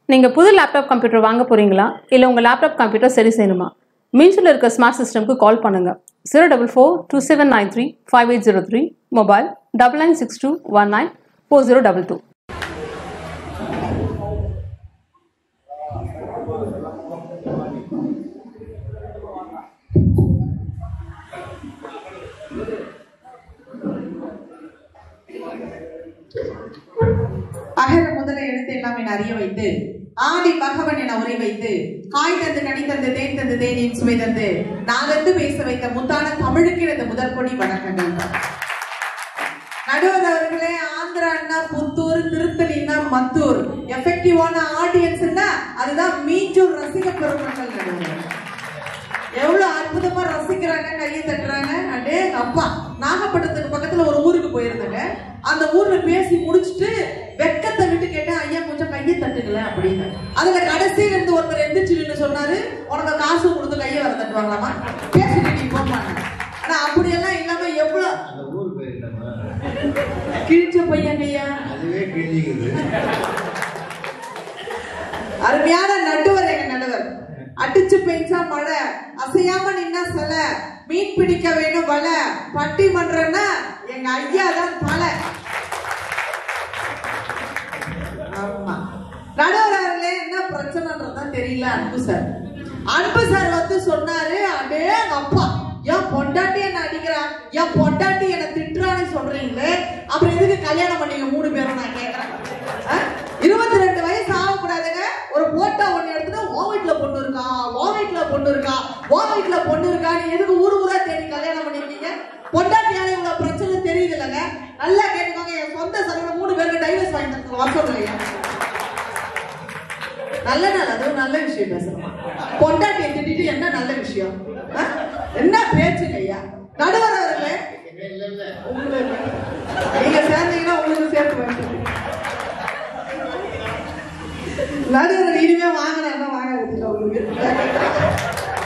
நீங்கள் புது laptop computer வாங்க போகிறீங்களா இல்லை உங்கள் லேப்டாப் கம்ப்யூட்டர் சரி செய்யணுமா மீன்ஸில் இருக்க ஸ்மார்ட் சிஸ்டம்க்கு கால் பண்ணுங்கள் zero double four two seven nine three five eight zero three mobile double nine six two one nine four zero double two அகர முதல எழுத்து எல்லாம் என அறிய வைத்து ஆடி பகவன் என உரை வைத்து காய் தந்து கனி தந்து தேன் தந்து தேனின் சுவை தந்து நாளந்து பேச வைத்த முத்தான தமிழுக்கு இந்த முதல் கொடி வணக்கங்கள் நடுவர் அவர்களே ஆந்திரான்னா புத்தூர் திருத்தணின்னா மத்தூர் எஃபெக்டிவான ஆடியன்ஸ்னா அதுதான் மீஞ்சூர் ரசிக பெருமக்கள் நடுவர் எவ்வளவு அற்புதமா ரசிக்கிறாங்க கையை தட்டுறாங்க அடே எங்க அப்பா நாகப்பட்டினத்துக்கு பக்கத்துல ஒரு ஊருக்கு போயிருந்தேங்க அந்த ஊர்ல பேசி முடிச்சுட்டு வெக்கத்தை விட்டு கேட்டேன் ஐயா கொஞ்சம் கையை தட்டுங்கள அப்படின்னு அதுல கடைசியில இருந்து ஒருத்தர் எந்திரிச்சு நின்னு சொன்னாரு உனக்கு காசு கொடுத்து கையை வர தட்டுவாங்களாமா பேசிட்டு நீ போமாங்க ஆனா அப்படியெல்லாம் இல்லாம எவ்வளவு அந்த ஊர் பேர் என்னம்மா கிழிச்ச பையன் ஐயா அதுவே கிழிக்குது அருமையான நடுவர் எங்க நடுவர் அடிச்சு பெஞ்சா மழை அசையாம நின்னா சில மீன் பிடிக்க வேணும் வலை பட்டிமன்றம்னா எங்க ஐயா தான் தலை ஆமா நடுவர் அவர்களே என்ன பிரச்சனைன்றதுதான் தெரியல அன்பு சார் அன்பு சார் வந்து சொன்னாரு அடே எங்க அப்பா என் பொண்டாட்டி என்ன அடிக்கிறான் என் பொண்டாட்டி என்ன திட்டுறான்னு சொல்றீங்களே அப்புறம் எதுக்கு கல்யாணம் பண்ணீங்க மூணு பேரும் நான் கேக்குறேன் இருபத்தி ரெண்டு வயசு ஆகக்கூடாதுங்க ஒரு போட்டோ ஒண்ணு எடுத்துட்டு ஓ வீட்டுல பொண்ணு இருக்கா ஓ வீட்டுல பொண்ணு இருக்கா ஓ வீட்டுல பொண்ணு இருக்கான்னு எதுக்கு ஊரு ஊரா தேடி கல்யாணம் பண்ணிருக்கீங்க பொண்டாட்டியால இவ்வளவு பிரச்சனை தெரியுது இல்லைங்க நல்லா கேட்டுக்கோங்க என் சொந்த செலவுல மூணு பேருக்கு டைவர்ஸ் வாங்கி தரத்துக்கு வசம் இல்லையா நல்ல நாள் அதுவும் நல்ல விஷயம் பேசுறோம் பொண்டாட்டியை திட்டிட்டு என்ன நல்ல விஷயம் ஆ? என்ன பேச்சுங்க ஐயா நடுவர் அவர்களே இல்ல இல்ல உங்களுக்கு நீங்க சேர்ந்தீங்கன்னா உங்களுக்கு சேர்த்து வைக்கிறேன் நடுவர் இனிமே வாங்கினா வாங்க விட்டுட்டேன் உங்களுக்கு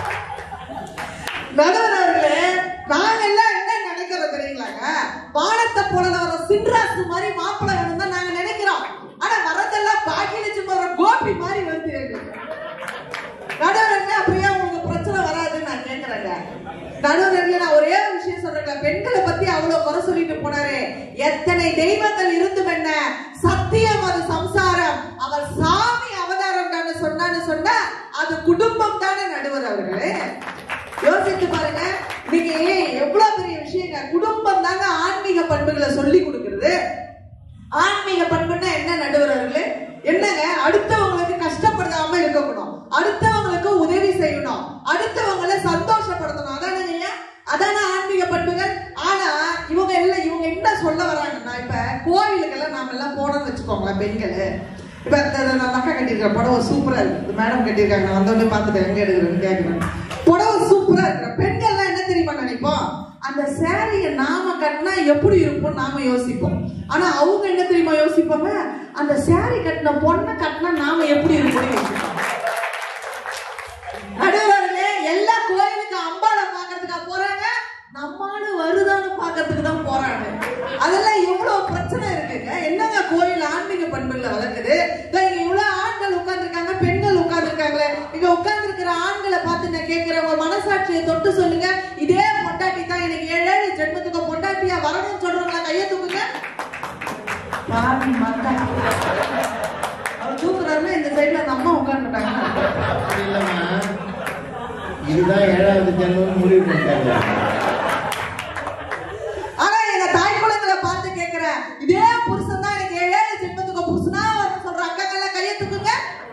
நடுவர் அவர்களே நாங்க எல்லாம் என்ன நினைக்கிறோம் தெரியுங்களாங்க வானத்தை போல வர சின்ராசு மாதிரி மாப்பிள்ளை வேணும் தான் நாங்க நினைக்கிறோம் ஆனா வரதெல்லாம் பாக்கிலிச்சு போற கோபி மாதிரி வந்து நடுவரங்க அப்படியே உங்களுக்கு பிரச்சனை வராதுன்னு நான் கேட்கறேங்க நடுவரங்க நான் ஒரே ஒரு விஷயம் சொல்றேன் பெண்களை பத்தி அவ்வளவு குறை சொல்லிட்டு போனாரு எத்தனை தெய்வங்கள் இருந்தும் என்ன சத்தியம் அது சம்சாரம் அவர் சாமி அவதாரம் தானே சொன்னான்னு சொன்னா அது குடும்பம் தானே நடுவர் அவர்களே யோசித்து பாருங்க இன்னைக்கு எவ்வளவு பெரிய விஷயங்க குடும்பம் தாங்க ஆன்மீக பண்புகளை சொல்லி கொடுக்கிறது ஆன்மீக பண்புன்னா என்ன நடுவர் அவர்களே என்னங்க அடுத்தவங்களுக்கு கஷ்டப்படாம இருக்கணும் அடுத்தவங்களுக்கு உதவி செய்யணும் அடுத்தவங்களை சந்தோஷப்படுத்தணும் அதானே ஐயா அதானே ஆன்மீக பண்புகள் ஆனா இவங்க எல்லாம் இவங்க என்ன சொல்ல வராங்கன்னா இப்ப கோவிலுக்கெல்லாம் நாம எல்லாம் போனோம்னு வச்சுக்கோங்களேன் பெண்கள் இப்ப இந்த இந்த நான் நகை கட்டியிருக்கேன் புடவை சூப்பரா இருக்கு மேடம் கட்டியிருக்காங்க நான் வந்தோடனே பார்த்துட்டு எங்க எடுக்கிறேன்னு கேட்கிறேன் புடவை சூப்பரா இருக்கிற பெண்கள்லாம் என்ன தெரியுமா நினைப்போம் அந்த சாரிய நாம கட்டினா எப்படி இருக்கும் நாம யோசிப்போம் ஆனா அவங்க என்ன தெரியுமா யோசிப்பாங்க அந்த சாரி கட்டின பொண்ணை கட்டினா நாம எப்படி இருக்கும் யோசிப்போம் நடுவர்களே எல்லா கோயிலுக்கு அம்பாளை பாக்குறதுக்கா போறாங்க நம்மாடு வருதான்னு பாக்குறதுக்கு தான் போறாங்க அதெல்லாம் எவ்வளவு பிரச்சனை இருக்குங்க என்னங்க கோயில் ஆன்மீக பண்புல வளர்க்குது இதோ இங்க இவ்வளவு ஆண்கள் உட்கார்ந்துருக்காங்க பெண்கள் உட்கார்ந்துருக்காங்களே இங்க உட்கார்ந்துருக்கிற ஆண்களை பார்த்து நான் கேட்கிறேன் உங்க மனசாட்சியை தொட்டு சொல்லுங்க இதே பொண்டாட்டி தான் எனக்கு ஏழு ஏழு ஜென்மத்துக்கு பொண்டாட்டியா வரணும்னு சொல்றவங்களா கையை தூக்குங்க பாவி மக்கா அவர் தூக்குறாருன்னா இந்த சைடுல அந்த அம்மா உட்கார்ந்துட்டாங்க அப்படி இல்லம்மா இதுதான் ஏழாவது ஜென்மம் முடிவு பண்ணிட்டாங்க ஆனா எங்க தாய் குழந்தைகளை பார்த்து கேக்குறேன் இதே புருஷன் தான் எனக்கு ஏழு ஏழு ஜென்மத்துக்கு புருஷனா வரணும்னு சொல்ற அக்காக்கெல்லாம் கையை தூக்குங்க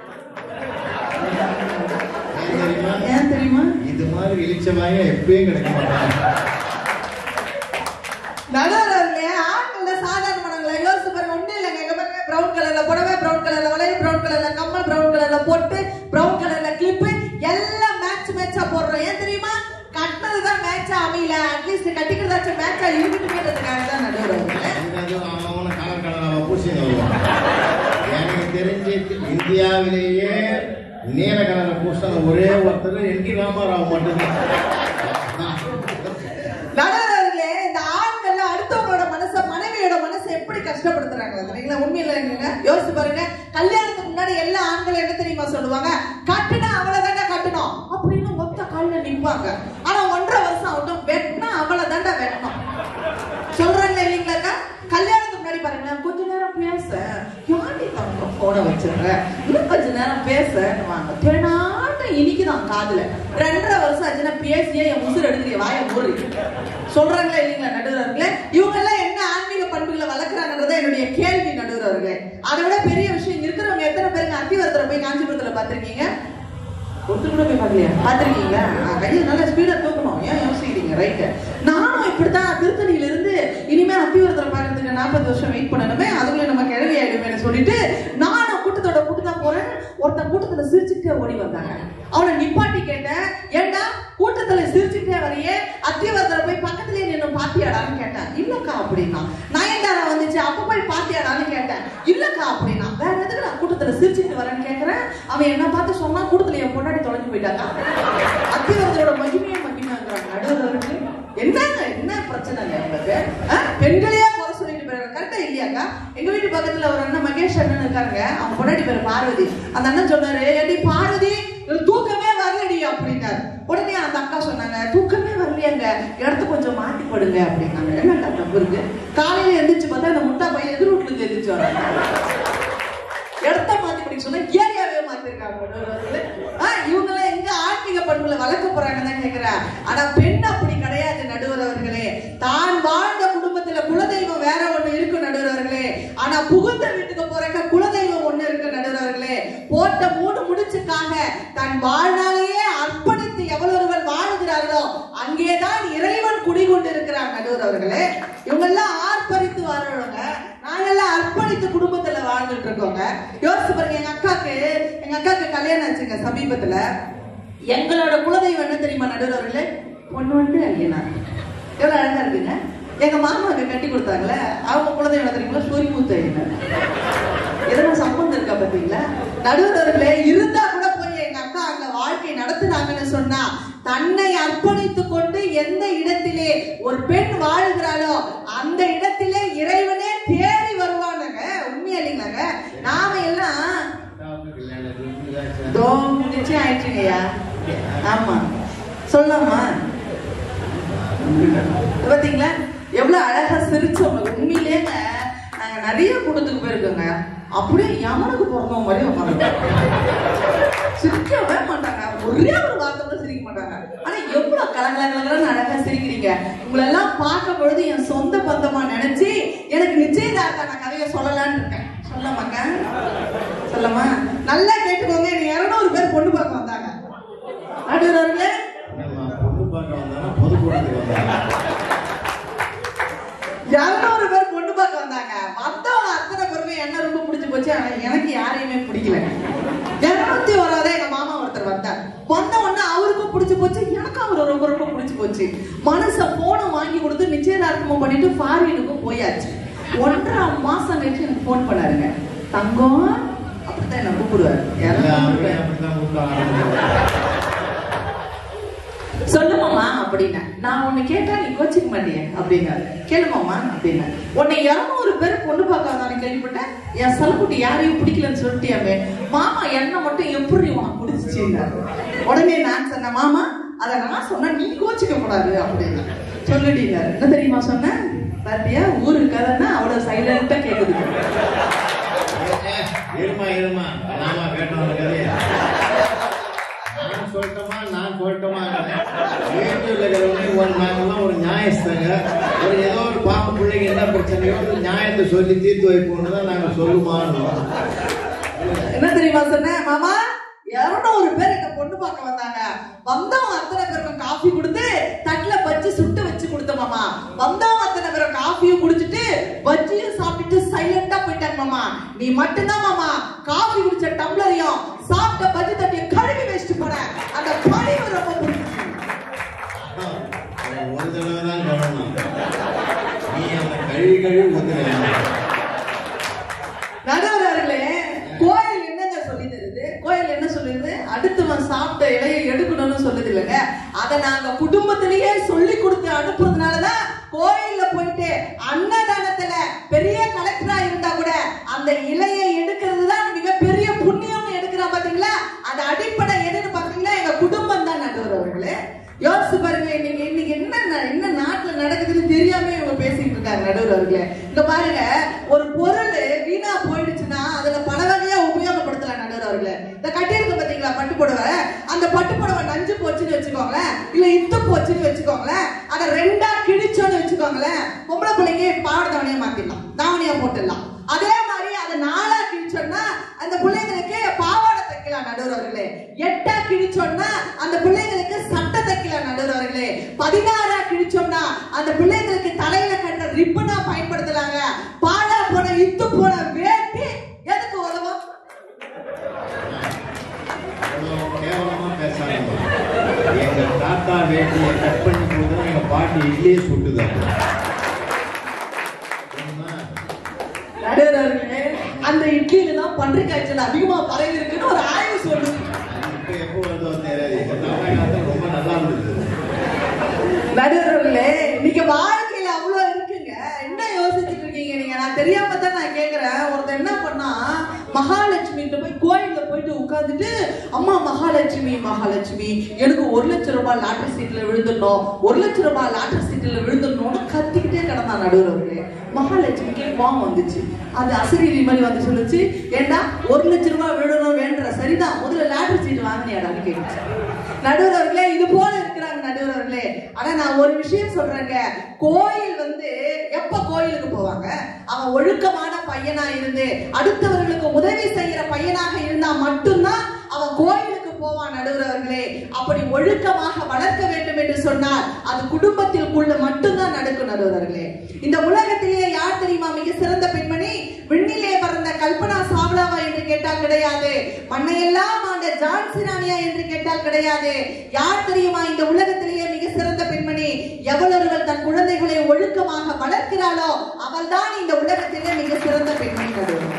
ஏன் தெரியுமா ஏன் தெரியுமா இது மாதிரி இளிச்சவாய எப்பயும் கிடைக்க மாட்டாங்க நடுவர்களே ஆண்கள சாதாரண மனங்கள யோசிச்சு பாருங்க ஒண்ணு இல்லைங்க எங்க பாருங்க பிரவுன் கலர்ல புடவை பிரவுன் கலர்ல வளையல் பிரவுன் கலர்ல கம்மல் பிரவுன் கலர்ல பொட்டு பிரவுன் கலர்ல கிளிப்பு எல்லாம் மேட்ச் மேட்சா போடுறோம் ஏன் தெரியுமா கட்டினதுதான் மேட்சா அமையல அட்லீஸ்ட் கட்டிக்கிறதாச்சும் மேட்சா இருக்கட்டுமேன்றதுக்காக தான் நடுவர்களே அதுவும் அவன கலர் கலராக பூசி வருவான் எனக்கு தெரிஞ்சு இந்தியாவிலேயே நீல கலரை பூசின ஒரே ஒருத்தர் என் டி ராமாராவ் மட்டும்தான் நடுவர்களே இந்த ஆண்கள் அடுத்தவங்களோட மனசை மனைவியோட மனசை எப்படி கஷ்டப்படுத்துறாங்க தெரியுங்களா உண்மை உண்மையில இல்லைங்க யோசிச்சு பாருங்க கல்யாணத்துக்கு முன்னாடி எல்லா ஆண்களும் என்ன தெரியுமா சொல்லுவாங்க கட்டுனா அவளை தானே கட்டணும் அப்படின்னு ஒத்த கால்ல நிப்பாங்க ஆனா ஒன்றரை வருஷம் ஆகட்டும் வெட்டினா அவளை தாண்டா வெட்டணும் சொல்றாங்க இல்லைங்களாக்கா கல்யாணத்துக்கு முன்னாடி பாருங்களேன் கொஞ்ச நேரம் பேச யாண்டி தங்க போன வச்சிருக்க இன்னும் கொஞ்ச நேரம் பேசணுவாங்க தேனாட்டம் இனிக்குதான் காதுல ரெண்டரை வருஷம் ஆச்சுன்னா பேசியே என் உசுர் எடுக்கிறிய வாய மூடி சொல்றாங்களா இல்லைங்களா நடுவர்களே இவங்க எல்லாம் என்ன ஆன்மீக பண்புகளை வளர்க்குறாங்கன்றத என்னுடைய கேள்வி நடுவர்களே அதை விட பெரிய விஷயம் இங்க இருக்கிறவங்க எத்தனை பேருங்க அத்திவரத்தில் போய் காஞ்சிபுரத்துல பார்த்திருக்கீங்க ஒருத்தர் கூட போய் பார்க்கலையா பார்த்துருக்கீங்களா கையை நல்லா ஸ்பீடா தூக்கணும் ஏன் யோசிக்கிறீங்க ரைட்டு நானும் இப்படித்தான் திருத்தணியில இருந்து இனிமே அத்திவரத்தில் பார்க்கறதுக்கு நாற்பது வருஷம் வெயிட் பண்ணணுமே அதுக்குள்ள நம்ம கிழவி ஆயிடுமே சொல்லிட்டு நானும் கூட்டத்தோட கூட்டு தான் போறேன் ஒருத்தன் கூட்டத்துல சிரிச்சுக்கிட்டே ஓடி வந்தாங்க அவனை நிப்பாட்டி கேட்டேன் ஏண்டா கூட்டத்துல சிரிச்சுக்கிட்டே வரையே அத்திவரத்துல போய் பக்கத்துலயே நின்று பாத்தியாடான்னு கேட்டேன் இல்லக்கா அப்படின்னா நயன்தாரா வந்துச்சு அப்ப போய் பாத்தியாடான்னு கேட்டேன் இல்லக்கா அப்படின்னா வேற எதுக்கு நான் கூட்டத்துல சிரிச்சுட்டு வரேன்னு கேக்குறேன் அவன் என்ன பார்த்து சொன்னா கூட்டத்துல என் பொண்டாடி தொலைஞ்சு போயிட்டாங்க அத்திவரத்தோட மகிமையை மகிமைங்கிறாங்க நடுவர்களுக்கு என்னங்க என்ன பிரச்சனை உங்களுக்கு ஆ? பெண்களையே குறை சொல்லிட்டு போயிடுறாங்க கரெக்டா இல்லையாக்கா எங்க வீட்டு பக்கத்துல ஒரு அண்ணன் மகேஷ் அண்ணன் இருக்காங்க அவங்க பொண்டாட்டி பேர் பார்வதி அந்த அண்ணன் சொன்னாரு ஏடி பார்வதி எனக்கு தூக்கமே வரலடி அப்படின்னாரு உடனே அந்த அக்கா சொன்னாங்க தூக்கமே வரலையாங்க இடத்த கொஞ்சம் மாத்தி படுங்க அப்படின்னாங்க என்னக்கா தப்பு இருக்கு காலையில எந்திரிச்சு பார்த்தா அந்த முட்டா பையன் எதிர் வீட்டுல இருந்து எந்திரிச்சு வராங்க இடத்த மாத்தி படிக்க சொன்னா ஏரியாவே மாத்திருக்காங்க நடுவர்களே. ஆ, இவங்கெல்லாம் எங்க ஆன்மீக பண்புல வளர்க்க போறாங்கன்னு தான் கேக்குறேன் ஆனா பெண் அப்படி கிடையாது நடுவர் அவர்களே தான் வாழ்ந்த குடும்பத்துல குலதெய்வம் வேற ஒண்ணு இருக்கு நடுவர் அவர்களே ஆனா புகுந்த வீட்டுக்கு போறக்க குலதெய்வம் ஒண்ணு இருக்கு நடுவர் அவர்களே போட்ட மூணு முடிச்சுக்காக தன் வாழ்நாளையே அர்ப்பணித்து எவ்வளவுகள் வாழுகிறார்களோ அங்கேதான் இறைவன் குடிகொண்டு இருக்கிறார் நடுவர் அவர்களே இவங்க எல்லாம் ஆர்ப்பரித்து வாழ்றவங்க நாங்கெல்லாம் அர்ப்பணித்து குடும்பத்துல வாழ்ந்துட்டு இருக்கோங்க யோசிச்சு பாருங்க எங்க அக்காக்கு எங்க அக்காக்கு கல்யாணம் ஆச்சுங்க சமீபத்துல எங்களோட குலதெய்வம் என்ன தெரியுமா நடுவர்களே பொண்ணு வந்து ஐயனார் எவ்வளவு அழகா இருக்குங்க எங்க மாமாவுக்கு கட்டி கொடுத்தாங்களே அவங்க குலதெய்வம் என்ன தெரியுமா சூரியமூத்த ஐயனார் எதனா சம்பந்தம் இருக்கா பாத்தீங்களா நடுவர்களே இருந்தா கூட போய் எங்க அக்கா அங்க வாழ்க்கை நடத்துனாங்கன்னு சொன்னா தன்னை அர்ப்பணித்துக் கொண்டு எந்த இடத்திலே ஒரு பெண் வாழுகிறாளோ அந்த இடத்திலே இறைவனே தேடி வருவானுங்க உண்மையா இல்லைங்களாங்க நாம எல்லாம் தோ நிச்சயம் ஆயிடுச்சுங்கய்யா ஆமா சொல்லலாமா பாத்தீங்களா எவ்வளவு அழகா சிரிச்சவங்க உண்மையிலேங்க நாங்க நிறைய கூட்டத்துக்கு போயிருக்கோங்க அப்படியே யமனுக்கு பிறந்தவங்க மாதிரி உட்காந்து சிரிக்கவே மாட்டாங்க ஒரே ஒரு வார்த்தை கூட சிரிக்க மாட்டாங்க ஆனா எவ்வளவு கலகலகலன்னு அழகா சிரிக்கிறீங்க உங்களை எல்லாம் பார்க்கும் பொழுது என் சொந்த பந்தமா நினைச்சு எனக்கு நிச்சயதார்த்த கதையை சொல்லலாம்னு இருக்கேன் சொல்லமாங்க சொல்லமா நல்லா கேட்டுக்கோங்க நீ இருநூறு பேர் பொண்ணு பார்க்க வந்தாங்க நடுவர்களே நம்ம பொண்ணு பார்க்க வந்தாலும் பொதுக்கூட்டத்துக்கு வந்தாங்க இருநூறு பேர் பொண்ணு பார்க்க வந்தாங்க மத்தவங்க அத்தனை பேருமே என்ன ரொம்ப பிடிச்சு போச்சு ஆனா எனக்கு யாரையுமே பிடிக்கல இருநூத்தி ஓராவது எங்க மாமா ஒருத்தர் வந்தார் வந்த உடனே அவருக்கும் பிடிச்சு போச்சு எனக்கும் அவர் ரொம்ப ரொம்ப பிடிச்சு போச்சு மனுஷன் போனை வாங்கி கொடுத்து நிச்சயதார்த்தமும் பண்ணிட்டு ஃபாரினுக்கும் போயாச்சு ஒன்றரை மாசம் கழிச்சு எனக்கு ஃபோன் பண்ணாருங்க தங்கம் அப்படித்தான் என்ன கூப்பிடுவாரு எல்லாருமே யாரும் அப்படித்தான் கூப்பிட ஆரம்பிச்சாங்க சொல்லுமாமா அப்படின்னா நான் உன்னை கேட்டா நீ கோச்சிக்க மாட்டிய அப்படின்னாரு கேளுமாமா அப்படின்னா உன்னை இருநூறு பேர் பொண்ணு பார்க்க வந்தானு கேள்விப்பட்டேன் என் சலக்குட்டி யாரையும் பிடிக்கலன்னு சொல்லிட்டியாமே மாமா என்ன மட்டும் எப்படி உனக்கு பிடிச்சிச்சுன்னாரு உடனே நான் சொன்னேன் மாமா அதை நான் சொன்னா நீ கோச்சிக்க கூடாது அப்படின்னு சொல்லிட்டீங்க என்ன தெரியுமா சொன்னேன் பாத்தியா ஊருக்கு கதைன்னா அவ்வளவு சைலண்டா கேக்குது ஏ, இருமா இருமா நாம கேட்டோம் கதையா நான் சொல்லட்டுமா நான் சொல்லட்டுமா வீட்டில் இருக்கிறவங்க ஒரு நாங்கெல்லாம் ஒரு நியாயஸ்தாங்க ஒரு ஏதோ ஒரு பாவ பிள்ளைங்க என்ன பிரச்சனையோ ஒரு நியாயத்தை சொல்லி தீர்த்து வைப்போம்னு தான் நாங்கள் சொல்லுமான்னு என்ன தெரியுமா சொன்னேன் மாமா இருநூறு பேர் எங்க பொண்ணு பார்க்க வந்தாங்க வந்தவங்க அத்தனை பேருக்கும் காஃபி கொடுத்து தட்டுல பஜ்ஜி சுட்டு வச்சு கொடுத்த மாமா வந்தவங்க அத்தனை பேரும் காஃபியும் குடிச்சிட்டு பஜ்ஜியும் சாப்பிட்டுட்டு சைலண்டா போயிட்டாங்க மாமா நீ மட்டும்தான் மாமா காஃபி குடிச்ச டம்ளரையும் சாப்பிட்ட பஜ்ஜி தட்டிய கழுவி வச்சுட்டு போன அந்த பணிவு ரொம்ப பிடிச்சிச்சு ஒரு தடவை தான் சொல்லணும் நீ அந்த கழுவி கழுவி ஒத்துக்கலாம் நடுவர்களே கோயில் என்னங்க சொல்லி தருது கோயில் என்ன சொல்லுது அடுத்தவன் சாப்பிட்ட இலையை எடுக்கணும்னு சொல்லுது இல்லைங்க அதை நாங்க குடும்பத்திலேயே சொல்லி கொடுத்து அனுப்புறதுனாலதான் கோயில்ல போயிட்டு அன்னதானத்துல பெரிய கலெக்டரா இருந்தா கூட அந்த இலையை எடுக்கிறது தான் மிகப்பெரிய புண்ணியம்னு எடுக்கிறா பாத்தீங்களா அந்த அடிப்படை எதுன்னு பாத்தீங்களா எங்க குடும்பம் தான் நடுவர் அவர்களே யோசிச்சு பாருங்க இன்னைக்கு இன்னைக்கு என்ன ந- என்ன நாட்டுல நடக்குதுன்னு தெரியாம இவங்க பேசிட்டு இருக்காங்க நடுவர் அவர்களே இங்க பாருங்க ஒரு பொருள் வீணா போயிடுச்சுன்னா அதுல பல வகையா உபயோகப்படுத்தலாம் நடுவர் அவர்களே இந்த கட்டியிருக்கு பாத்தீங்களா பட்டு புடவை அந்த பட்டு புடவை நஞ்சு போச்சுன்னு வச்சுக்கோங்களேன் இல்ல இத்து போச்சுன்னு வச்சுக்கோங்களேன் அதை ரெண்டா கிழிச்சோன்னு வச்சுக்கோங்களேன் பொம்பளை பிள்ளைங்க பாவாடை தாவணியா மாத்திடலாம் தாவணியா போட்டுடலாம் அதே மாதிரி அதை நாலா கிழிச்சோன்னா அந்த பிள்ளைங்களுக்கு பாவாடை தைக்கலாம் நடுவர் அவர்களே எட்டா கிழிச்சோம்னா அந்த பிள்ளைங்களுக்கு சட்டை தைக்கலாம் நடுவர் அவர்களே பதினாறா கிழிச்சோம்னா அந்த பிள்ளைங்களுக்கு தலையில கட்ட ரிப்பனா பயன்படுத்தலாங்க பாலா போன இத்து போன வேட்டி எதுக்கு உதவும் அவ்வளவு கேவலமா பேசாதீங்க எங்க தாத்தா வேட்டியை கட் பண்ணி கொடுத்தா எங்க பாட்டி இட்லியே சுட்டுதாங்க தெரியுமா? நடுவர் அவர்களே அந்த இட்லியில தான் பன்றி காய்ச்சல் அதிகமா பரவி இருக்குன்னு ஒரு ஆய்வு சொல்லுது இப்ப எப்போ வருதோ தெரியாது எங்க தாத்தா காலத்துல ரொம்ப நல்லா இருந்தது நடுவர்களே இன்னைக்கு வாழ்க்கையில அவ்வளவு இருக்குங்க என்ன யோசிச்சுட்டு இருக்கீங்க நீங்க நான் தெரியாம தான் நான் கேக்குறேன் ஒருத்தர் என்ன பண்ணா மகாலட்சுமி போய் கோயில்ல போயிட்டு உட்கார்ந்துட்டு அம்மா மகாலட்சுமி மகாலட்சுமி எனக்கு ஒரு லட்சம் ரூபாய் லாட்டரி சீட்ல விழுந்துடணும் ஒரு லட்சம் ரூபாய் லாட்டரி சீட்ல விழுந்துடணும்னு கத்திக்கிட்டே கிடந்தான் நடுவர்களே மகாலட்சுமிக்கு கோவம் வந்துச்சு அது அசரீரி மாதிரி வந்து சொல்லுச்சு ஏண்டா ஒரு லட்சம் ரூபாய் விழணும் வேண்டுற சரிதான் முதல்ல லாட்டரி சீட் வாங்கினியாடான்னு கேட்டுச்சு நடுவர்களே இது போல இருக்கிறாங்க நடுவர்களே ஆனா நான் ஒரு விஷயம் சொல்றேங்க கோயில் வந்து எப்ப கோயிலுக்கு போவாங்க அவன் ஒழுக்கமான பையனா இருந்து அடுத்தவர்களுக்கு உதவி செய்யற பையனாக இருந்தா மட்டும்தான் அவன் கோயிலுக்கு போவான் நடுவர்களே அப்படி ஒழுக்கமாக வளர்க்க வேண்டும் என்று சொன்னால் அது குடும்பத்திற்குள்ள மட்டும்தான் நடக்கும் நடுவர்களே இந்த உலகத்திலேயே யார் தெரியுமா மிக சிறந்த பெண்மணி விண்ணிலே பறந்த கல்பனா சாவ்லாவா என்று கேட்டால் கிடையாது மண்ணையெல்லாம் ஆண்ட ஜான்சி ராணியா என்று கேட்டால் கிடையாது யார் தெரியுமா இந்த உலகத்திலேயே மிக சிறந்த பெண்மணி எவ்வளவுகள் தன் குழந்தைகளை ஒழுக்கமாக வளர்க்கிறாளோ அவள்தான் இந்த உலகத்திலே மிக சிறந்த பெண்மணி நடுவர்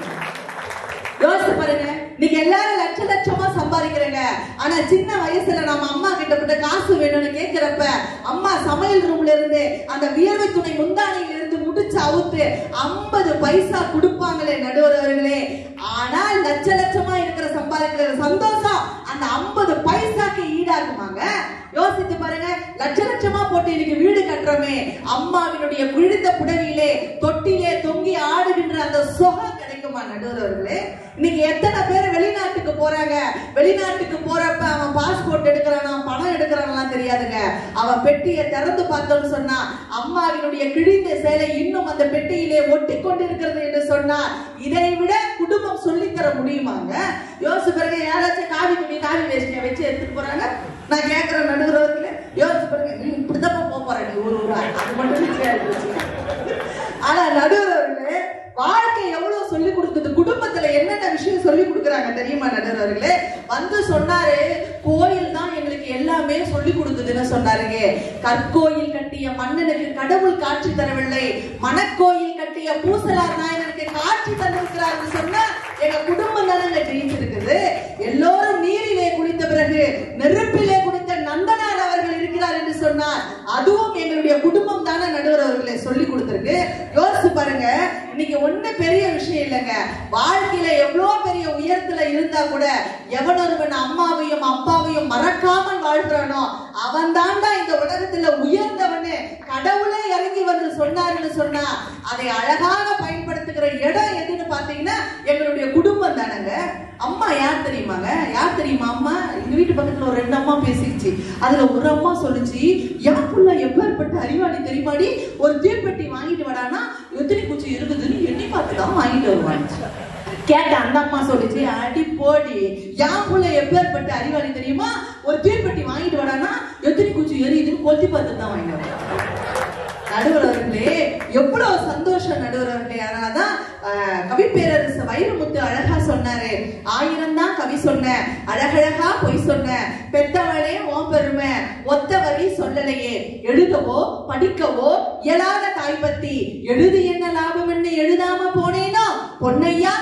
யோசிச்சு பாருங்க நீங்க எல்லாரும் லட்ச லட்சமா சம்பாதிக்கிறீங்க ஆனா சின்ன வயசுல நம்ம அம்மா கிட்ட போட்டு காசு வேணும்னு கேக்குறப்ப அம்மா சமையல் ரூம்ல இருந்து அந்த வியர்வை துணை முந்தானையில இருந்து முடிச்சு அவுத்து ஐம்பது பைசா கொடுப்பாங்களே நடுவர்களே ஆனால் லட்ச லட்சமா இருக்கிற சம்பாதிக்கிற சந்தோஷம் அந்த ஐம்பது பைசாக்கு ஈடாகுமாங்க யோசித்து பாருங்க லட்ச லட்சமா போட்டு இன்னைக்கு வீடு கட்டுறோமே அம்மாவினுடைய குழிந்த புடவியிலே தொட்டிலே தொங்கி ஆடுகின்ற அந்த சுகம் கிடைக்குமா நடுவர்களே இன்னைக்கு எத்தனை பேர் வெளிநாட்டுக்கு போறாங்க வெளிநாட்டுக்கு போறப்ப அவன் பாஸ்போர்ட் எடுக்கிறானா பணம் எடுக்கிறான்லாம் தெரியாதுங்க அவன் பெட்டியை திறந்து பார்த்தோம்னு சொன்னா அம்மாவினுடைய கிழிந்த சேலை இன்னும் அந்த பெட்டியிலே ஒட்டி கொண்டிருக்கிறது என்று சொன்னா இதை விட குடும்பம் சொல்லித் தர முடியுமாங்க யோசிச்சு பாருங்க யாராச்சும் காவி துணி காவி வேஷ்டியை வச்சு எடுத்துட்டு போறாங்க நான் கேட்கிறேன் நடுகிறவர்களே யோசிச்சு பாருங்க நீ இப்படிதான் போக போற நீ ஒரு ஊரா அது மட்டும் நிச்சயம் எடுத்து வச்சுக்க. ஆனா நடுவர்களே வாழ்க்கை எவ்வளவு சொல்லி கொடுக்குது குடும்பத்துல என்னென்ன விஷயம் சொல்லி கொடுக்குறாங்க தெரியுமா நடுவர்களே வந்து சொன்னாரு கோயில் தான் எங்களுக்கு எல்லாமே சொல்லி கொடுக்குதுன்னு சொன்னாருங்க கற்கோயில் கட்டிய மன்னனுக்கு கடவுள் காட்சி தரவில்லை மணக்கோயில் கட்டிய பூசலார் நாயனருக்கு காட்சி தந்திருக்கிறார்னு சொன்னா எங்க குடும்பம் தானங்க ஜெயிச்சிருக்குது எல்லோரும் நீரிலே குளித்த பிறகு நெருப்பிலே குளித்த நந்தனார் அவர்கள் இருக்கிறார் என்று சொன்னார் அதுவும் எங்களுடைய குடும்பம் தானே நடுவர் அவர்களை சொல்லி கொடுத்திருக்கு யோசிச்சு பாருங்க இன்னைக்கு ஒண்ணு பெரிய விஷயம் இல்லைங்க வாழ்க்கையில எவ்வளவு பெரிய உயரத்துல இருந்தா கூட எவன் ஒருவன் அம்மாவையும் அப்பாவையும் மறக்காமல் வாழ்கிறானோ அவன் தாண்டா இந்த உலகத்துல உயர்ந்தவனு கடவுளே இறங்கி வந்து சொன்னாருன்னு சொன்னா அதை அழகாக பயன்படுத்துகிற இடம் எதுன்னு பாத்தீங்கன்னா எங்களுடைய குடும்பம் தானங்க அம்மா யார் தெரியுமாங்க யார் தெரியுமா அம்மா எங்க வீட்டு பக்கத்துல ஒரு ரெண்டு அம்மா பேசிடுச்சு அதுல ஒரு அம்மா சொல்லுச்சு என் புள்ள எப்பேற்பட்ட அறிவாளி தெரியுமாடி ஒரு தீப்பெட்டி வாங்கிட்டு வடானா எத்தனை பூச்சி இருக்குதுன்னு எண்ணி பார்த்து தான் வாங்கிட்டு வருவாங்க கேட்ட அந்த அம்மா சொல்லுச்சு அடி போடி என் புள்ள எப்பேற்பட்ட அறிவாளி தெரியுமா ஒரு தீப்பெட்டி வாங்கிட்டு வடானா எத்தனை குச்சி எரியுதுன்னு கொத்தி பார்த்து தான் வாங்கிட்டு வருவாங்க நடுவர் அவர்களே எவ்வளவு சந்தோஷம் நடுவர் அவர்களே அதனாலதான் ஆஹ், கவி பேரரசு வைரமுத்து அழகா சொன்னாரு ஆயிரம் தான் கவி சொன்ன அழகழகா பொய் சொன்ன பெத்தவளே ஓம் பெருமை ஒத்த வரி சொல்லலையே எழுதவோ படிக்கவோ இயலாத தாய் பத்தி எழுதி என்ன லாபம் என்ன எழுதாம போனேனோ பொன்னையா தேவன்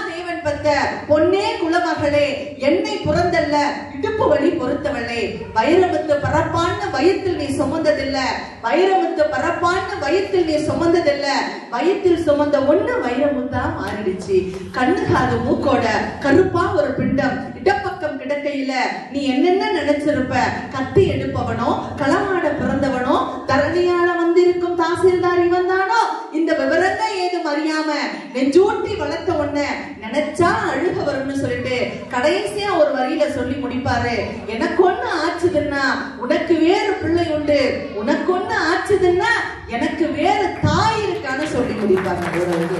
பெத்த பொன்னே குலமகளே என்னை புறந்தல்ல இடுப்பு வழி பொறுத்தவளே வைரமுத்து பரப்பான்னு வயிற்றில் நீ சுமந்ததில்ல வைரமுத்து பரப்பான்னு வயிற்றில் நீ சுமந்ததில்ல வயிற்றில் சுமந்த ஒண்ணு வைரமுத்தா மாறிடுச்சு கண்ணு காது மூக்கோட கருப்பா ஒரு பிண்டம் இடப்பக்கம் கிடக்கையில நீ என்னென்ன நினைச்சிருப்ப கத்தி எடுப்பவனோ களமாட பிறந்தவனோ தரணியால வந்திருக்கும் தாசில்தார் இவன் தானோ இந்த விவரங்கள் ஏதும் அறியாம நெஞ்சூட்டி வளர்த்த உடன நினைச்சா அழுக வரும்னு சொல்லிட்டு கடைசியா ஒரு வரியில சொல்லி முடிப்பாரு எனக்கு ஒண்ணு ஆச்சுதுன்னா உனக்கு வேறு பிள்ளை உண்டு உனக்கு ஒண்ணு ஆச்சுதுன்னா எனக்கு வேறு தாய் இருக்கான்னு சொல்லி முடிப்பாங்க ஒரு வரியில.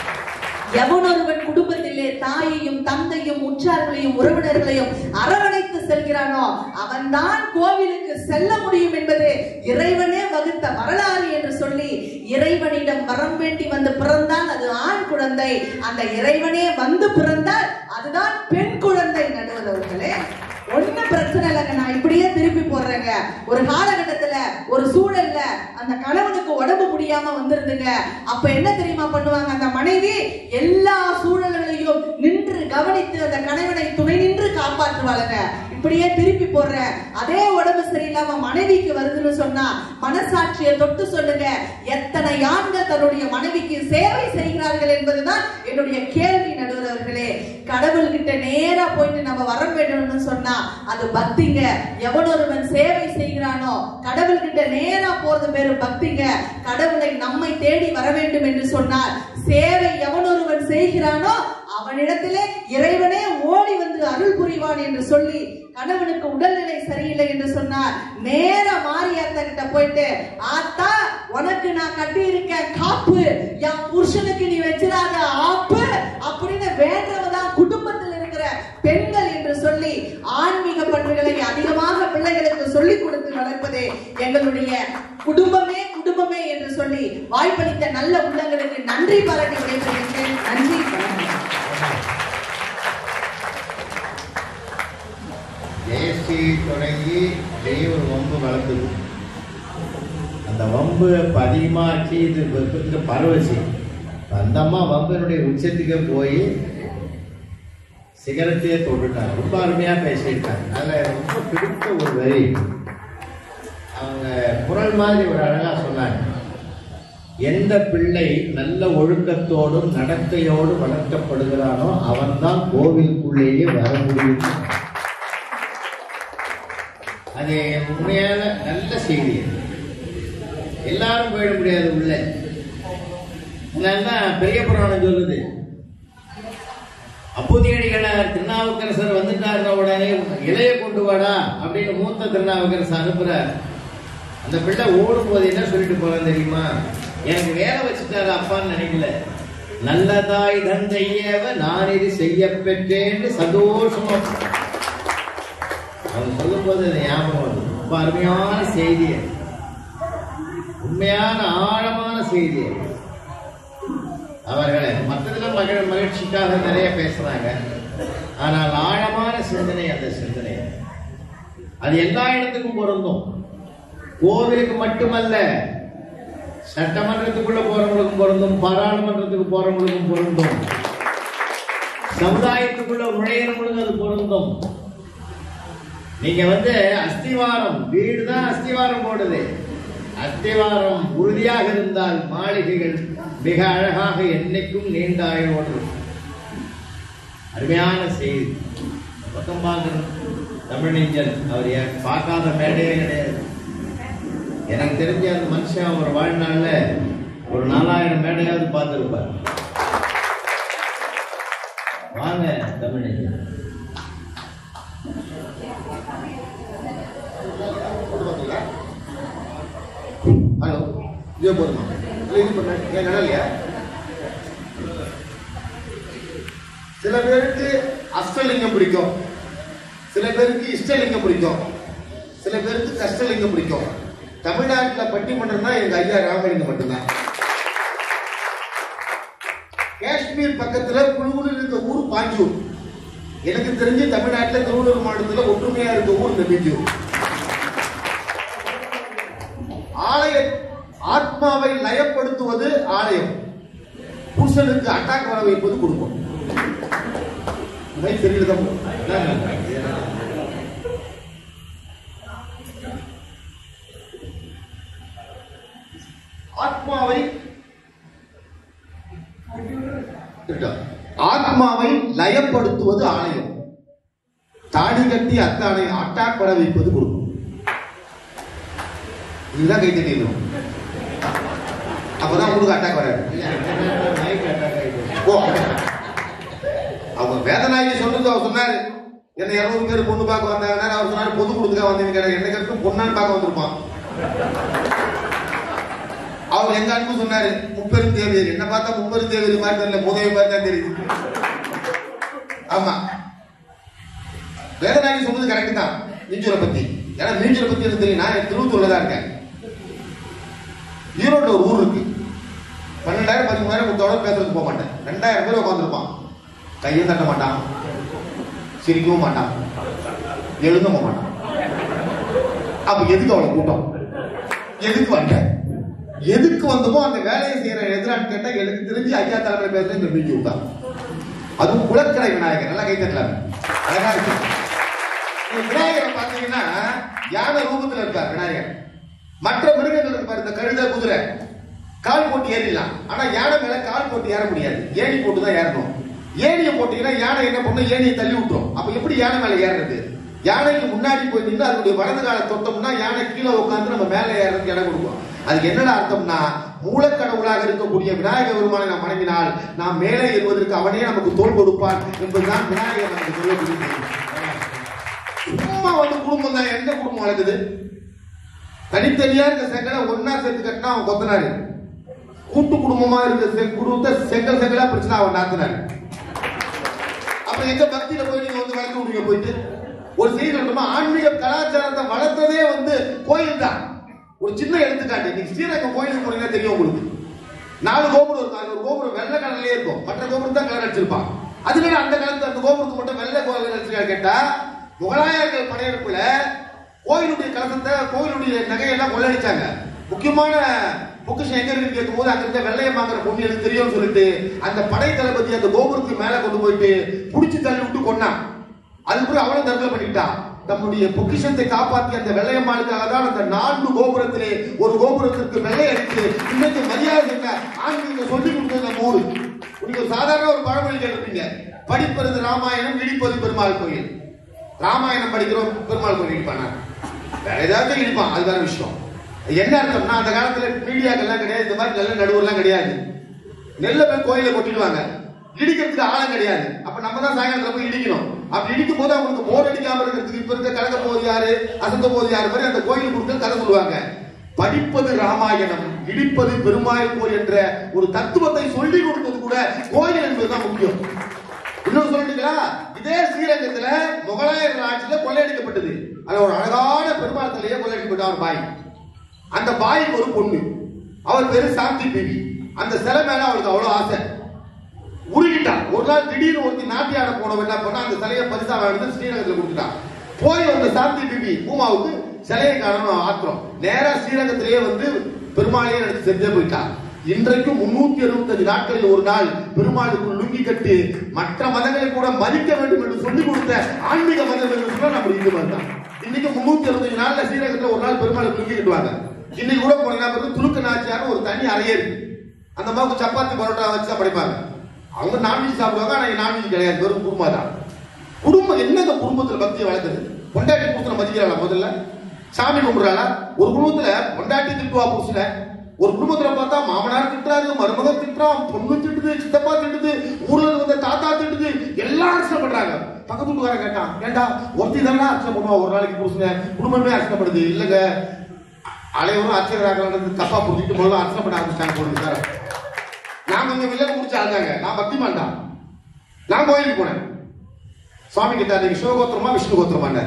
எவனொருவன் குடும்பத்திலே தாயையும் தந்தையும் உற்றார்களையும் உறவினர்களையும் அரவணைத்து செல்கிறானோ அவன்தான் கோவிலுக்கு செல்ல முடியும் என்பது இறைவனே வகுத்த வரலாறு என்று சொல்லி இறைவனிடம் வரம் வேண்டி வந்து பிறந்தால் அது ஆண் குழந்தை அந்த இறைவனே வந்து பிறந்தால் அதுதான் பெண் குழந்தை நடுவதவர்களே ஒண்ணும் பிரச்சனை இல்லைங்க நான் இப்படியே திருப்பி போடுறேங்க ஒரு காலகட்டத்துல ஒரு சூழல்ல அந்த கணவனுக்கு உடம்பு முடியாம வந்துருதுங்க அப்ப என்ன தெரியுமா பண்ணுவாங்க அந்த மனைவி எல்லா சூழல்களையும் நின்று கவனித்து அந்த கணவனை துணை நின்று காப்பாற்றுவாளுங்க இப்படியே திருப்பி போடுறேன் அதே உடம்பு சரியில்லாம மனைவிக்கு வருதுன்னு சொன்னா மனசாட்சியை தொட்டு சொல்லுங்க எத்தனை ஆண்கள் தன்னுடைய மனைவிக்கு சேவை செய்கிறார்கள் என்பதுதான் என்னுடைய கேள்வி நடுவர் அவர்களே கடவுள்கிட்ட நேரா போயிட்டு நம்ம வர வேண்டும்னு சொன்னா அது பக்திங்க எவனொருவன் சேவை செய்கிறானோ கடவுள்கிட்ட நேரா போறது பேரு பக்திங்க கடவுளை நம்மை தேடி வர வேண்டும் என்று சொன்னால் சேவை எவனொருவன் செய்கிறானோ அவனிடத்திலே இறைவனே ஓடி வந்து அருள் புரிவான் என்று சொல்லி கணவனுக்கு உடல்நிலை சரியில்லை என்று சொன்னார் நேர மாரியாத்தா கிட்ட போயிட்டு ஆத்தா உனக்கு நான் கட்டி இருக்கேன் காப்பு என் புருஷனுக்கு நீ வச்சிடாத ஆப்பு அப்படின்னு வேண்டவதான் குடும்பத்தில் இருக்கிற பெண்கள் என்று சொல்லி ஆன்மீக பண்புகளை அதிகமாக பிள்ளைகளுக்கு சொல்லிக் கொடுத்து வளர்ப்பதே எங்களுடைய குடும்பமே குடும்பமே என்று சொல்லி வாய்ப்பளித்த நல்ல உள்ளங்களுக்கு நன்றி பாராட்டி விடைபெறுகின்றேன் நன்றி வணக்கம் ஜெயஸ்ரீ தொடங்கி அப்படியே ஒரு வம்பு வளர்ந்தது அந்த வம்பு இப்ப அதிகமாச்சு இது வெப்பத்துக்கு பரவச்சு அந்த அம்மா வம்பினுடைய உச்சத்துக்கு போய் சிகரத்தையே தொட்டுட்டாங்க ரொம்ப அருமையாக பேசியிருக்காங்க அதில் ரொம்ப பிடித்த ஒரு வரி அவங்க குரல் மாதிரி ஒரு அழகாக சொன்னாங்க எந்த பிள்ளை நல்ல ஒழுக்கத்தோடும் நடத்தையோடும் வளர்க்கப்படுகிறானோ அவன்தான் கோவிலுக்குள்ளேயே வர முடியும் அது உண்மையான நல்ல செய்தி அது. எல்லாரும் போயிட முடியாது உள்ள அதனாலதான் பெரிய புராணம் சொல்லுது அப்போதியடிகளார் திருநாவுக்கரசர் வந்துட்டாருன உடனே இலைய கொண்டு வாடா அப்படின்னு மூத்த திருநாவுக்கரசர் அனுப்புறார் அந்த பிள்ளை ஓடும் போது என்ன சொல்லிட்டு போறான் தெரியுமா எனக்கு வேலை வச்சுட்டாரு அப்பான்னு நினைக்கல நல்லதாய் தந்தையவ நான் இது செய்ய பெற்றேன்னு சந்தோஷமா அவங்க சொல்லும்போது அது ஞாபகம் வருது ரொம்ப அருமையான செய்தி அது. உண்மையான ஆழமான செய்தி அது. அவர்களை மற்றதுல மகிழ் மகிழ்ச்சிக்காக நிறைய பேசுறாங்க ஆனால் ஆழமான சிந்தனை அந்த சிந்தனை அது எல்லா இடத்துக்கும் பொருந்தும் கோவிலுக்கு மட்டுமல்ல சட்டமன்றத்துக்குள்ள போறவங்களுக்கும் பொருந்தும் பாராளுமன்றத்துக்கு போறவங்களுக்கும் பொருந்தும் சமுதாயத்துக்குள்ள நுழையிறவங்களுக்கும் அது பொருந்தும் நீங்க வந்து அஸ்திவாரம் வீடு தான் அஸ்திவாரம் போடுது அஸ்திவாரம் உறுதியாக இருந்தால் மாளிகைகள் மிக அழகாக என்னைக்கும் நீண்டாயோடு அருமையான செய்தி பக்கம் பார்க்கணும் தமிழ்நெஞ்சன் அவர் ஏன் பார்க்காத மேடையே கிடையாது எனக்கு தெரிஞ்ச அந்த மனுஷன் அவர் வாழ்நாள்ல ஒரு நாலாயிரம் மேடையாவது பார்த்துருப்பார் வாங்க தமிழ்நெஞ்சன் ஹலோ இதே போதுமா இல்லை இது பண்ண ஏன் நடலையா சில பேருக்கு அஷ்டலிங்கம் பிடிக்கும் சில பேருக்கு இஷ்டலிங்கம் பிடிக்கும் சில பேருக்கு கஷ்டலிங்கம் பிடிக்கும் தமிழ்நாட்டில் பட்டிமன்றம்னா எங்க ஐயா ராமலிங்கம் மட்டும்தான் காஷ்மீர் பக்கத்துல குழுவில் இருக்க ஊர் பாஞ்சூர் எனக்கு தெரிஞ்சு தமிழ்நாட்டில் திருவள்ளூர் மாவட்டத்தில் ஒற்றுமையா இருக்க ஊர் நெபிஜூர் ஆலய ஆத்மாவை லயப்படுத்துவது ஆலயம் புருஷனுக்கு அட்டாக் வர வைப்பது குடும்பம் மைக் சரியில்லை தான் போகும். என்னங்க? ஆத்மாவை இருக்கா? ஆத்மாவை லயப்படுத்துவது ஆலயம் தாடி கட்டி அத்தானை அட்டாக் பட வைப்பது குடும்பம் இதுதான் கை தட்டிடணும் அப்பதான் உங்களுக்கு அட்டாக் வராது மைக் அட்டாக் ஆயிடுச்சு ஓ அவங்க வேதனாகி சொல்றது அவர் சொன்னாரு என்ன இருநூறு பேர் பொண்ணு பார்க்க வந்தாங்கன்னா அவர் சொன்னாரு பொது கொடுத்துக்கா வந்தீங்க என்ன கருத்து பொண்ணான்னு பார்க்க வந்திருப்பான் அவர் எங்க அன்பு சொன்னாரு முப்பெரும் தேவையர் என்ன பார்த்தா முப்பெரும் தேவையர் மாதிரி தெரியல முதவி மாதிரி தான் தெரியுது ஆமா வேதனாகி சொன்னது கரெக்ட் தான் மீஞ்சூரை பத்தி ஏன்னா மீஞ்சூரை பத்தி எனக்கு தெரியும் நான் திருவத்தூர்ல தான் இருக்கேன் ஈரோட்ல ஒரு ஊர் இருக்கு பன்னெண்டாயிரம் பதிமூணாயிரம் கொடுத்தோட பேசுறதுக்கு போக மாட்டேன் ரெண்டாயிரம் பேர் உட்காந்துருப்பான் கையும் தட்ட மாட்டான் சிரிக்கவும் மாட்டான் எழுந்த போக மாட்டான் அப்ப எதுக்கு அவளை கூட்டம் எதுக்கு வந்த எதுக்கு வந்தமோ அந்த வேலையை செய்யற எதிரான்னு கேட்டா எனக்கு தெரிஞ்சு ஐயா தலைமை பேசுற இந்த மீஞ்சு தான் அதுவும் குளக்கடை விநாயகர் நல்லா கை தட்டலாம் அழகா இருக்கு இந்த விநாயகரை பாத்தீங்கன்னா யானை ரூபத்துல இருக்கார் விநாயகர் மற்ற மிருகங்கள் இருப்பார் இந்த கழுதை குதிரை கால் போட்டு ஏறிடலாம் ஆனா யானை மேல கால் போட்டு ஏற முடியாது ஏணி போட்டு தான் ஏறணும் ஏணியை போட்டீங்கன்னா யானை என்ன பண்ணும் ஏணியை தள்ளி விட்டுரும் அப்ப எப்படி யானை மேல ஏறுறது யானைக்கு முன்னாடி போய் நின்று அதனுடைய வலது காலை தொட்டோம்னா யானை கீழே உட்காந்து நம்ம மேல ஏறதுக்கு இடம் கொடுக்கும் அதுக்கு என்னடா அர்த்தம்னா மூலக்கடவுளாக இருக்கக்கூடிய விநாயக பெருமானை நாம் வணங்கினால் நாம் மேலே ஏறுவதற்கு அவனே நமக்கு தோல் கொடுப்பான் என்பதுதான் விநாயகர் நமக்கு சொல்லக்கூடிய செய்தி. சும்மா வந்து குடும்பம் தான் எந்த குடும்பம் வளர்க்குது தனித்தனியா இருக்க செங்கலை ஒன்னா சேர்த்து கட்டினா அவன் கொத்தனாரு கூட்டு குடும்பமா இருக்க செ- குடும்பத்தை செங்கல் செங்கலா பிரச்சனை அவன் நாத்தினாரு அப்ப எங்க பக்தியில போய் நீங்க வந்து வளர்த்து விடுங்க போயிட்டு ஒரு செய்தி சொல்லணுமா ஆன்மீக கலாச்சாரத்தை வளர்த்ததே வந்து கோயில் தான் ஒரு சின்ன எடுத்துக்காட்டு நீங்க ஸ்ரீரங்கம் கோயிலுக்கு போனீங்கன்னா தெரியும் உங்களுக்கு நாலு கோபுரம் இருக்கும் அது ஒரு கோபுரம் வெள்ளை கலர்லயே இருக்கும் மற்ற கோபுரம் தான் கலர் அடிச்சிருப்பான் அதுவே அந்த காலத்துல அந்த கோபுரத்துக்கு மட்டும் வெள்ளை கலர் அடிச்சிருக்கா கேட்டா முகலாயர்கள் படையெடுப்புல கோயிலுடைய கலசத்தை கோயிலுடைய நகையெல்லாம் கொள்ளடிச்சாங்க முக்கியமான பொக்கிஷம் எங்க இருக்குன்னு கேட்கும்போது அங்க இருக்க வெள்ளையம்மாங்கிற பொண்ணு எனக்கு தெரியும்னு சொல்லிட்டு அந்த படை தளபதி அந்த கோபுரத்துக்கு மேல கொண்டு போயிட்டு புடிச்சு தள்ளி விட்டு கொன்னான் அதுக்கப்புறம் அவளும் தற்கொலை பண்ணிக்கிட்டா நம்முடைய பொக்கிஷத்தை காப்பாற்றிய அந்த வெள்ளையம்மாளுக்காக தான் அந்த நான்கு கோபுரத்திலே ஒரு கோபுரத்திற்கு வெள்ளை அடித்து இன்னைக்கு மரியாதை என்ன ஆன்மீக சொல்லி கொடுத்தது நம்ம ஊரு நீங்க ஒரு சாதாரண ஒரு பழமொழி கேட்டிருப்பீங்க படிப்பது ராமாயணம் இடிப்பது பெருமாள் கோயில் ராமாயணம் படிக்கிறோம் பெருமாள் கோயில் இடிப்பானா வேற ஏதாவது இடிப்பான் அது வேற விஷயம் என்ன அர்த்தம்னா அந்த காலத்துல மீடியாக்கெல்லாம் கிடையாது இந்த மாதிரி நல்ல நடுவர்லாம் கிடையாது நெல்ல போய் கோயில கொட்டிடுவாங்க இடிக்கிறதுக்கு ஆழம் கிடையாது அப்ப நம்ம தான் சாயங்காலத்துல போய் இடிக்கணும் அப்படி இடிக்கும் போது அவங்களுக்கு போர் அடிக்காம இருக்கிறதுக்கு இப்ப இருக்க கலக்க போது யாரு அசந்த போது யாரு மாதிரி அந்த கோயில் கொடுத்து கதை சொல்லுவாங்க படிப்பது ராமாயணம் இடிப்பது பெருமாள் கோயில் என்ற ஒரு தத்துவத்தை சொல்லி கொடுத்தது கூட கோயில் என்பதுதான் முக்கியம் இன்னும் சொல்லிட்டீங்களா இதே ஸ்ரீரங்கத்துல முகலாயர் ஆட்சியில கொள்ளையடிக்கப்பட்டது அது ஒரு அழகான பெருமாள் தலையே கொள்ளையடிக்கப்பட்ட ஒரு பாய் அந்த பாய்க்கு ஒரு பொண்ணு அவர் பேரு சாந்தி பிபி அந்த சிலை மேல அவளுக்கு அவ்வளவு ஆசை உருகிட்டான் ஒரு நாள் திடீர்னு ஒருத்தி நாட்டியாட போனவன் என்ன பண்ணா அந்த சிலையை பரிசா வாங்கி ஸ்ரீரங்கத்துல கொடுத்துட்டான் போய் வந்த சாந்தி பிபி பூமாவுக்கு சிலையை காணணும் ஆத்திரம் நேரா ஸ்ரீரங்கத்திலேயே வந்து பெருமாளையே நினைச்சு செஞ்சே போயிட்டான் இன்றைக்கு முன்னூத்தி அறுபத்தஞ்சு நாட்களில் ஒரு நாள் பெருமாளுக்கு லுங்கி கட்டி மற்ற மதங்களை கூட மதிக்க வேண்டும் என்று சொல்லிக் கொடுத்த ஆன்மீக மதம் என்று சொன்னா நம்ம இந்து மதம் தான் இன்னைக்கு முன்னூத்தி அறுபத்தஞ்சு நாள்ல ஸ்ரீரங்கத்துல ஒரு நாள் பெருமாளுக்கு லுங்கி கட்டுவாங்க இன்னைக்கு கூட போனீங்கன்னா பாருங்க, துலுக்க நாச்சியார் ஒரு தனி அறையே இருக்கு அந்த அம்மாவுக்கு சப்பாத்தி பரோட்டா வச்சு தான் படிப்பாங்க அவங்க நான்வெஜ் சாப்பிடுவாங்க ஆனா நான்வெஜ் கிடையாது வெறும் குருமா தான் குடும்பம் என்ன இந்த குடும்பத்துல பக்தியை வளர்க்குது பொண்டாட்டி புருஷனை மதிக்கிறாளா முதல்ல சாமி கும்பிடுறாளா ஒரு குடும்பத்துல பொண்டாட்டி திட்டுவா புருஷனை ஒரு குடும்பத்துல பார்த்தா மாமனார் திட்டுறாரு மருமகன் திட்டுறான் பொண்ணு திட்டுது சித்தப்பா திட்டுது ஊர்ல இருந்த தாத்தா திட்டுது எல்லாம் அர்ச்சனை பண்றாங்க பக்கத்து வீட்டுக்காரன் கேட்டான் ஏண்டா ஒருத்தி தானே அர்ச்சனை பண்ணுவா ஒரு நாளைக்கு புருஷனை குடும்பமே அர்ச்சனைப்படுது இல்லைங்க அனைவரும் அர்ச்சகராக தப்பா புரிஞ்சுட்டு முதல்ல அர்ச்சனை பண்ண ஆரம்பிச்சிட்டாங்க போடுங்க சார் நான் கொஞ்சம் வில்லன் முடிச்சு ஆளுதாங்க நான் பக்திமான் தான் நான் கோயிலுக்கு போனேன் சுவாமி கிட்ட நீங்க சிவகோத்திரமா விஷ்ணு கோத்திரமாண்ட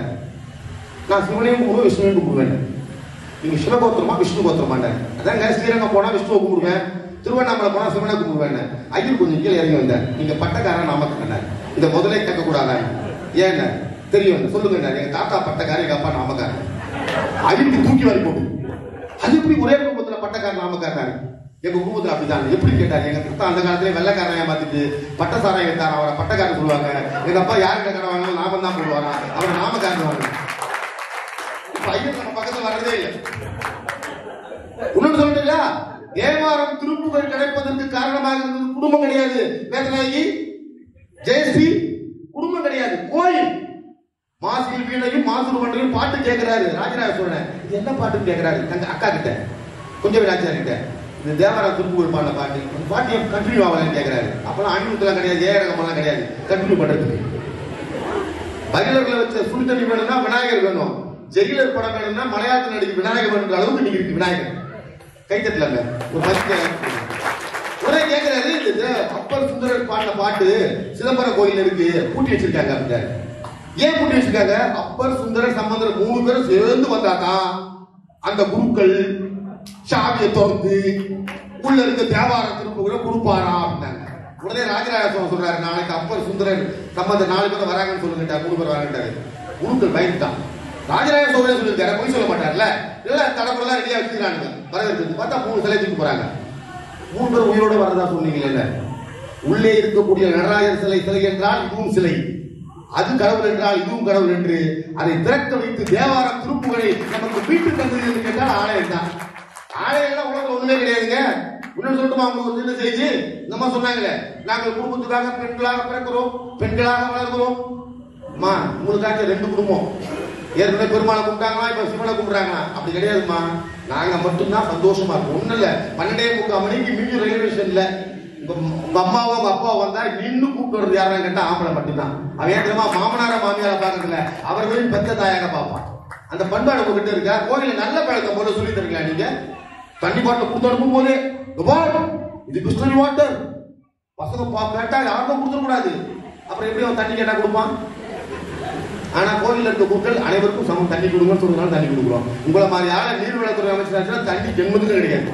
நான் சிவனையும் கும்பிடுவேன் விஷ்ணுவையும் கும்பிடுவேன் நீங்க சிவகோத்திரமா விஷ்ணு கோத்திரமாண்ட அதாங்க ஸ்ரீரங்கம் போனா விஷ்ணுவை கும்பிடுவேன் திருவண்ணாமலை போனா சிவனை கும்பிடுவேன் ஐயர் கொஞ்சம் கீழே இறங்கி வந்தேன் நீங்க பட்டக்காரன் நாமக்கண்ண இதை முதலே கேட்க கூடாதா ஏன் தெரியும் சொல்லுங்க எங்க தாத்தா பட்டக்காரன் எங்க அப்பா நாமக்காரன் ஐயருக்கு தூக்கி வாரி போட்டு அது எப்படி ஒரே குடும்பத்துல பட்டக்காரன் நாமக்காரன் எங்க குடும்பத்துல அப்படிதான் எப்படி கேட்டாரு எங்க தாத்தா அந்த காலத்துல வெள்ளக்காரன் ஏமாத்திட்டு பட்டசாரம் எடுத்தாரு அவரை பட்டக்காரன் சொல்லுவாங்க எங்க அப்பா யார்கிட்ட கடை வாங்கினாலும் நாம தான் போடுவாரா அவரை நாமக்காரன் வாங்க இப்ப ஐயன் நம்ம பக்கத்துல வர்றதே இல்லை இன்னொன்னு சொல்லிட்டீங்களா தேவாரம் திருப்புகள் கிடைப்பதற்கு காரணமாக இருந்தது குடும்பம் கிடையாது வேதநாயகி ஜெயஸ்ரீ குடும்பம் கிடையாது கோயில் மாசில் வீணையும் மாசூர் மண்டையும் பாட்டு கேட்கிறாரு ராஜராஜ சோழன் இது என்ன பாட்டுன்னு கேட்கிறாரு தங்க அக்கா கிட்ட கொஞ்சம் விளாச்சார் கிட்ட இந்த தேவாரம் திருப்புகள் பாடின பாட்டு அந்த பாட்டு கண்டினியூ ஆகலன்னு கேட்கிறாரு அப்பெல்லாம் அணிமுத்தெல்லாம் கிடையாது ஏரகமெல்லாம் கிடையாது கண்டினியூ பண்றதுக்கு பகிலர்களை வச்ச சுடு தண்ணி வேணும்னா விநாயகர் வேணும் ஜெயிலர் படம் வேணும்னா மலையாளத்தில் நடிக்க விநாயகர் வேணுன்ற அளவுக்கு இன்னைக்கு இருக்கு விநாயகர் கைத்தட்டலங்க ஒரு மதிக்க உடனே கேட்கிறாரு இந்த அப்பர் சுந்தரர் பாடின பாட்டு சிதம்பரம் கோயில் இருக்கு பூட்டி வச்சிருக்காங்க அப்படின்னாரு ஏன் பூட்டி வச்சிருக்காங்க அப்பர் சுந்தரர் சம்பந்தர் மூணு பேரும் சேர்ந்து வந்தாதான் அந்த குருக்கள் சாவியை திறந்து உள்ள இருக்க தேவார திருப்புகளை கொடுப்பாரா அப்படின்னாங்க உடனே ராஜராஜ சோழன் சொல்றாரு நாளைக்கு அப்பர் சுந்தரர் சம்பந்தர் நாலு பேர் வராங்கன்னு சொல்லுங்க மூணு பேர் வராங்கன்றாரு குருக்கள் பயந்துட்டான் ராஜராஜ சோழன் சொல்லியிருக்காரு பொய் சொல்ல மாட்டார்ல இல்ல தடப்பெல்லாம் ரெடியா வச்சுக்கிறானுங்க வரவேற்கிறது பார்த்தா மூணு சிலை தூக்கி போறாங்க மூணு பேர் உயிரோட வரதா சொன்னீங்கல்ல உள்ளே இருக்கக்கூடிய நடராஜர் சிலை சிலை என்றால் இதுவும் சிலை அது கடவுள் என்றால் இதுவும் கடவுள் என்று அதை திறக்க வைத்து தேவாரம் திருப்புகளை நமக்கு மீட்டு தந்தது என்று கேட்டால் ஆலயம் தான் ஆலயம்லாம் உலகத்துல ஒண்ணுமே கிடையாதுங்க இன்னொன்று சொல்லட்டுமா உங்களுக்கு ஒரு சின்ன செய்தி இந்த அம்மா சொன்னாங்களே நாங்கள் குடும்பத்துக்காக பெண்களாக பிறக்கிறோம் பெண்களாக வளர்கிறோம் அம்மா உங்களுக்காச்சும் ரெண்டு குடும்பம் ஏற்கனவே பெருமாளை கும்பிட்டாங்களா இப்ப சிவனை கும்பிடுறாங்களா அப்படி கிடையாதும்மா நாங்க மட்டும்தான் சந்தோஷமா இருக்கும் ஒண்ணு இல்ல பன்னெண்டே முக்கால் மணிக்கு மிஞ்சு ரயில்வே ஸ்டேஷன்ல உங்க உங்க அம்மாவோ உங்க அப்பாவோ வந்தா நின்னு கூப்பிட்டு வருது யாரும் கேட்டா ஆம்பளை மட்டும்தான் அவன் ஏன் தெரியுமா மாமனார மாமியார பாக்குறதுல அவர்களின் பெத்த தாயாக பார்ப்பான் அந்த பண்பாடு உங்ககிட்ட இருக்கா கோயில நல்ல பழக்கம் போல சொல்லி தரீங்களா நீங்க தண்ணி பாட்டில் கொடுத்து அனுப்பும் போது "இங்க பார், இது கிருஷ்ணகிரி வாட்டர் பசங்க பா கேட்டா யாருக்கும் கொடுத்துட கூடாது அப்புறம் எப்படி அவன் தண்ணி கேட்டா கொடுப்பான் ஆனா கோயில்ல இருக்க மக்கள் அனைவருக்கும் சமம் தண்ணி கொடுங்கன்னு சொல்றதுனால தண்ணி கொடுக்குறோம் உங்களை மாதிரி ஆள நீர்வளத்துறை அமைச்சராச்சுன்னா தண்ணி ஜென்மத்துக்கு கிடையாது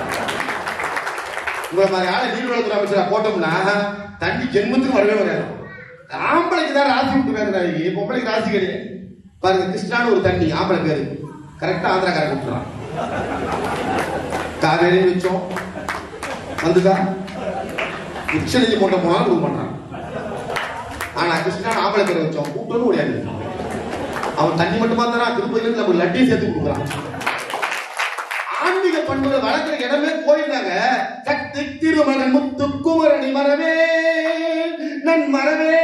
உங்களை மாதிரி ஆள நீர்வளத்துறை அமைச்சரா போட்டோம்னா தண்ணி ஜென்மத்துக்கு வரவே வராது ஆம்பளைக்கு தான் ராசி விட்டு வேறு பொம்பளைக்கு ராசி கிடையாது பாருங்க கிருஷ்ணான்னு ஒரு தண்ணி ஆம்பளை பேரு கரெக்டா ஆந்திராக்கார கொடுத்துறான் காவேரி வச்சோம் வந்துதா உச்சநிதி போட்ட போனாலும் கொடுக்க மாட்டான் ஆனா கிருஷ்ணா ஆம்பளை பேர் வச்சோம் கூட்டணும் முடியாது அவன் தண்ணி மட்டுமா தரான் திருப்பதியில இருந்து நம்ம லட்டியும் சேர்த்து கொடுக்குறான் ஆன்மீக பண்புகளை வளர்க்கிற இடமே கோயில் தாங்க சக்தி திருமகன் முத்து குமரணி மரவே நன் மரவே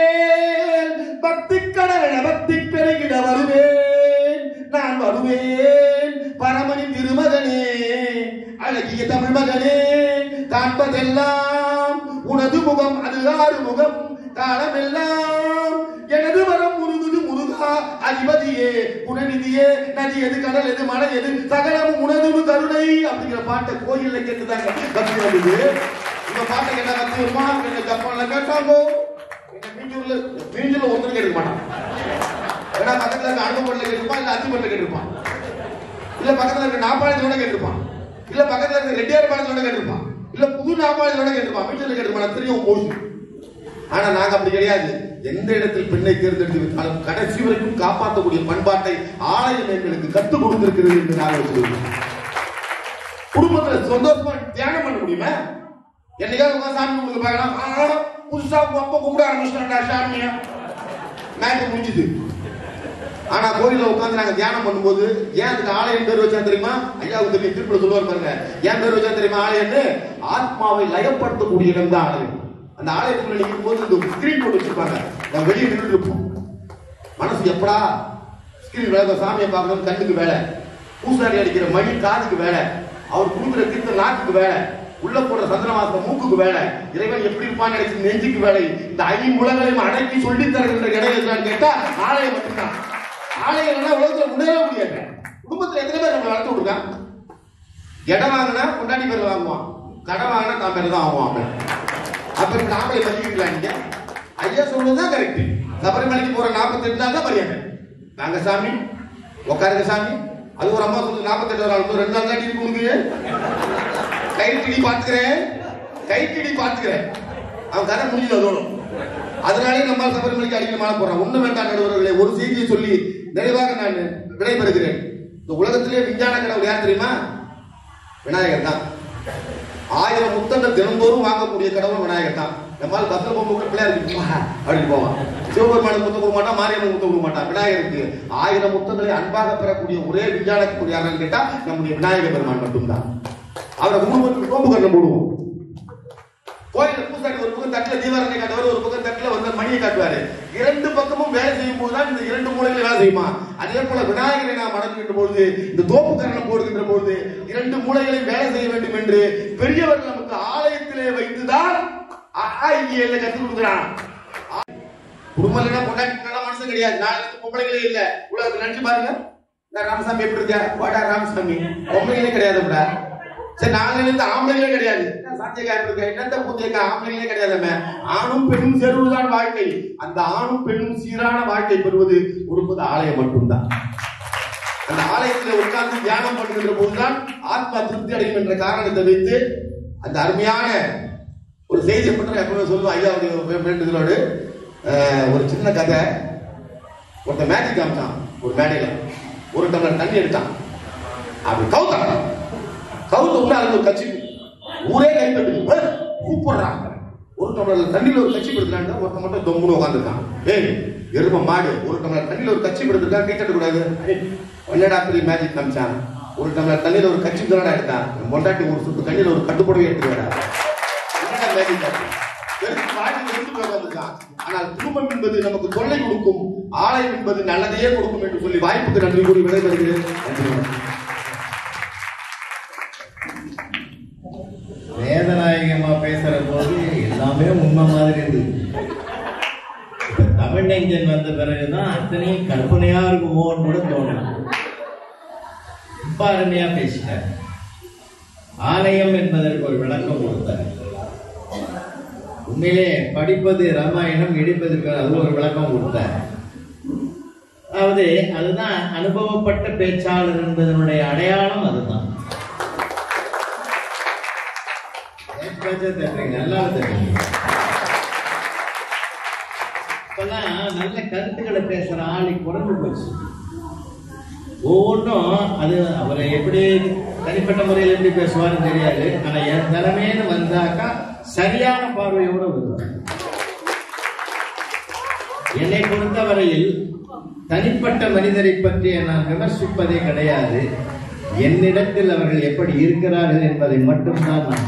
பக்தி கடல பக்தி பெருகிட வருவேன் நான் வருவேன் பரமணி திருமகனே அழகிய தமிழ் மகனே காண்பதெல்லாம் உனது முகம் அது ஆறு முகம் காலமெல்லாம் எனது வரம் முருகுது முருகா அதிபதியே குணநிதியே நதி எது கடல் எது மலை எது சகலமும் உனது கருணை அப்படிங்கிற பாட்டை கோயில்ல கேட்டுதாங்க கத்து வந்தது இந்த பாட்டை கேட்டா கத்து வருமா என்ன ஜப்பான்ல கேட்டாங்க என்ன மீஞ்சூர்ல மீஞ்சூர்ல ஒருத்தர் கேட்க மாட்டான் ஏன்னா பக்கத்துல இருக்க அனுபவப்படல கேட்டிருப்பான் இல்ல அத்திப்படல கேட்டிருப்பான் இல்ல பக்கத்துல இருக்க நாப்பாளையத்தோட கேட்டிருப்பான் இல்ல பக்கத்துல இருக்க ரெட்டியார் பாளையத்தோட கேட்டிருப்பான் இல்ல புது நாப்பாளையத்தோட கேட்டிருப்பான் மீஞ்சூர்ல கேட்டிருப்பான் தெரியும் போச்சு ஆனா நாங்க அப்படி கிடையாது எந்த இடத்தில் பெண்ணை தேர்ந்தெடுத்து வைத்தாலும் கடைசி வரைக்கும் காப்பாற்றக்கூடிய பண்பாட்டை ஆலயம் எங்களுக்கு கற்றுக் கொடுத்திருக்கிறது என்று நாங்கள் சொல்லுவோம் குடும்பத்துல சந்தோஷமா தியானம் பண்ண முடியுமா என்னைக்காவது உட்கார்ந்து சாமி கும்பிட்டு பார்க்கலாம் ஆ, புதுசா உங்க அப்பா கும்பிட ஆரம்பிச்சிட்டா சாமிய மேட்ச் முடிஞ்சுது ஆனா கோயில்ல உட்கார்ந்து நாங்க தியானம் பண்ணும்போது ஏன் அதுக்கு ஆலயம் பேர் வச்சா தெரியுமா ஐயாவுக்கு தெரியும் திருப்பூர் சொல்லுவார் பாருங்க ஏன் பேர் வச்சா தெரியுமா ஆலயம்னு ஆத்மாவை லயப்படுத்தக்கூடிய இடம் தான் ஆலயம் அந்த ஆலயத்துக்குள்ள நிற்கும் போது இந்த ஸ்கிரீன் போட்டு வச்சிருப்பாங்க நம்ம வெளியே நின்றுட்டு இருப்போம் மனசு எப்படா ஸ்கிரீன் வேலை சாமியை பார்க்கணும் கண்ணுக்கு வேலை பூசாரி அடிக்கிற மணி காதுக்கு வேலை அவர் கொடுக்குற தீர்த்த நாக்குக்கு வேலை உள்ள போடுற சந்திரமாசம் மூக்குக்கு வேலை இறைவன் எப்படி இருப்பான்னு நினைச்சு நெஞ்சுக்கு வேலை இந்த ஐம்புலங்களையும் அடக்கி சொல்லி தருகின்ற இடம் என்னன்னு கேட்டா ஆலயம் மட்டும்தான் ஆலயம் இல்லைன்னா உலகத்துல முன்னேற முடியாது குடும்பத்துல எத்தனை பேர் நம்ம வளர்த்து விட்டுருக்கான் இடம் வாங்கினா கொண்டாடி பேர் வாங்குவான் கடன் வாங்கினா தான் பேர் தான் வாங்குவான் அவன். அப்ப இப்ப நாமளே மதிக்கலாம் நீங்க ஐயா சொல்றதுதான் கரெக்ட் சபரிமலைக்கு போற நாற்பத்தெட்டு நாள் தான் மரியாதை நாங்க சாமி உட்காருங்க சாமி அது ஒரு அம்மா சொல்லு நாற்பத்தெட்டு நாள் இன்னும் ரெண்டு நாள் தான் டிவி கொடுக்குது கைட்டிடி பாத்துக்கிறேன் கைட்டிடி பாத்துக்கிறேன் அவன் கதை முடிஞ்சது அதோட அதனாலே நம்ம சபரிமலைக்கு அடிக்கடி மாலை போடுறான் ஒண்ணு வேண்டாம் நடுவர்களே ஒரு செய்தியை சொல்லி நிறைவாக நான் விடைபெறுகிறேன் இந்த உலகத்திலே விஞ்ஞான கடவுள் யார் தெரியுமா விநாயகர் தான் ஆயிரம் முத்தங்கள் தினந்தோறும் வாங்கக்கூடிய கடவுள் விநாயகர் தான் நம்மால் பத்திர பொம்மை கூட பிள்ளையா இருக்கு வா, அப்படின்னு போவான் சிவபெருமானுக்கு முத்தம் கொடுக்க மாட்டான் மாரியம்மன் முத்தம் கொடுக்க மாட்டான் விநாயகருக்கு ஆயிரம் முத்தங்களை அன்பாக பெறக்கூடிய ஒரே விஞ்ஞானக்கூடிய யாருன்னு கேட்டா நம்முடைய விநாயக பெருமான் மட்டும்தான் அவரை குடும்பத்துக்கு கோம்பு கண்ணம் போடுவோம் கோயில பூசாரி ஒரு பக்கம் தட்டுல தீபாரணை காட்டுவாரு ஒரு பக்கம் தட்டுல வந்து மணியை காட்டுவாரு இரண்டு பக்கமும் வேலை செய்யும் போதுதான் இந்த இரண்டு மூலைகளும் வேலை செய்யுமா அதே போல விநாயகரை நாம் வணங்குகின்ற பொழுது இந்த தோப்பு கரணம் போடுகின்ற பொழுது இரண்டு மூலைகளையும் வேலை செய்ய வேண்டும் என்று பெரியவர்கள் நமக்கு ஆலயத்திலே வைத்துதான் ஆயில கற்றுக் கொடுக்குறான் குடும்பம் இல்லைன்னா பொண்டாட்டிலாம் மனுஷன் கிடையாது நாளைக்கு பொம்பளைங்களே இல்ல உலகத்துக்கு நினைச்சு பாருங்க இந்த ராமசாமி எப்படி இருக்க வாடா ராமசாமி பொம்பளைங்களே கிடையாதுடா சரி நாங்க இருந்து ஆம்பளைங்களே கிடையாது என்ன சாத்தியக்கா எப்படி இருக்க என்னத்த பூத்தியக்கா ஆம்பளைங்களே கிடையாதுமே ஆணும் பெண்ணும் சேர்வதுதான் வாழ்க்கை அந்த ஆணும் பெண்ணும் சீரான வாழ்க்கை பெறுவது கொடுப்பது ஆலயம் மட்டும்தான் அந்த ஆலயத்தில் உட்கார்ந்து தியானம் பண்ணுகின்ற போதுதான் ஆத்மா திருப்தி அடையும் என்ற காரணத்தை வைத்து அந்த அருமையான ஒரு செய்தியை பற்றி எப்பவுமே சொல்லுவோம் ஐயாவுடைய வேண்டுதலோடு அஹ், ஒரு சின்ன கதை ஒருத்தன் மேஜிக் காமிச்சான் ஒரு மேடையில ஒரு டம்ளர் தண்ணி எடுத்தான் அப்படி கவுத்தான் கவுத்த உள்ள அதுல ஒரு கட்சி ஊரே கை தட்டு கூப்பிடுறான் ஒரு டம்ளர் தண்ணியில ஒரு கட்சி படுத்துறாங்க ஒருத்தன் மட்டும் தொங்குன்னு உட்காந்துருக்கான் ஏய் எரும மாடு ஒரு டம்ளர் தண்ணியில ஒரு கட்சி படுத்துருக்கான் கை தட்ட கூடாது என்னடா பெரிய மேஜிக் காமிச்சான் ஒரு டம்ளர் தண்ணியில ஒரு கட்சி தானடா எடுத்தான் மொண்டாட்டி ஒரு சுத்து தண்ணியில ஒரு கட்டுப்படவே எடுத்துக்கடா என்னடா மேஜிக் காமிச்சான்? வெறும் வாயில் வெறுத்து போய் உட்கார்ந்திருக்கான். ஆனால் குடும்பம் என்பது நமக்கு தொல்லை கொடுக்கும் ஆலயம் என்பது நல்லதையே கொடுக்கும் என்று சொல்லி வாய்ப்புக்கு நன்றி கூறி விடைபெறுகிறேன் நன்றி வணக்கம். வேதநாயகமா பேசுற போது எல்லாமே உண்மை மாதிரி இருந்தது இப்ப தமிழ் நெஞ்சன் வந்த பிறகுதான் அத்தனையும் கற்பனையா இருக்குமோன்னு கூட தோணும் ரொம்ப அருமையா பேசிட்டார் ஆலயம் என்பதற்கு ஒரு விளக்கம் கொடுத்தார் உண்மையிலே படிப்பது ராமாயணம் இடிப்பதற்கு அது ஒரு விளக்கம் கொடுத்தார் அதாவது அதுதான் அனுபவப்பட்ட பேச்சாளர் என்பதனுடைய அடையாளம் அதுதான் என் பேச்சை தட்டுறீங்க, நல்லா தட்டுறீங்க. இப்பெல்லாம் நல்ல கருத்துக்களை பேசுற ஆளை குறைஞ்சு போச்சு ஒவ்வொன்றும் அது அவரை எப்படி தனிப்பட்ட முறையில் எப்படி பேசுவாருன்னு தெரியாது ஆனா என் தலைமைன்னு வந்தாக்கா சரியான பார்வையோட வருவார் என்னை பொறுத்தவரையில் தனிப்பட்ட மனிதரை பற்றி நான் விமர்சிப்பதே கிடையாது என்னிடத்தில் அவர்கள் எப்படி இருக்கிறார்கள் என்பதை மட்டும்தான் நான்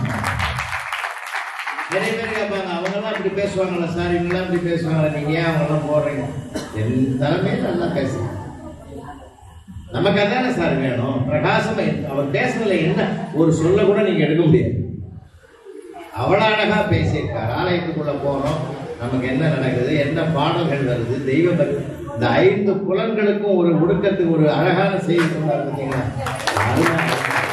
நிறைய பேர் கேட்பாங்க அவங்கெல்லாம் இப்படி பேசுவாங்களா சார் இவங்கெல்லாம் இப்படி பேசுவாங்க நீங்க ஏன் அவங்கெல்லாம் போடுறீங்க என் தலைமையே நல்லா பேசுறேன் நமக்கு அதானே சார் வேணும் பிரகாசம் அவர் பேசுறதுல என்ன ஒரு சொல்ல கூட நீங்க எடுக்க முடியாது அவ்வளவு அழகா பேசியிருக்கார் ஆலயத்துக்குள்ள போறோம் நமக்கு என்ன நடக்குது என்ன பாடல்கள் வருது தெய்வ பக்தி இந்த ஐந்து புலன்களுக்கும் ஒரு ஒடுக்கத்துக்கு ஒரு அழகான செய்தி சொன்னார் பார்த்தீங்களா அருமை.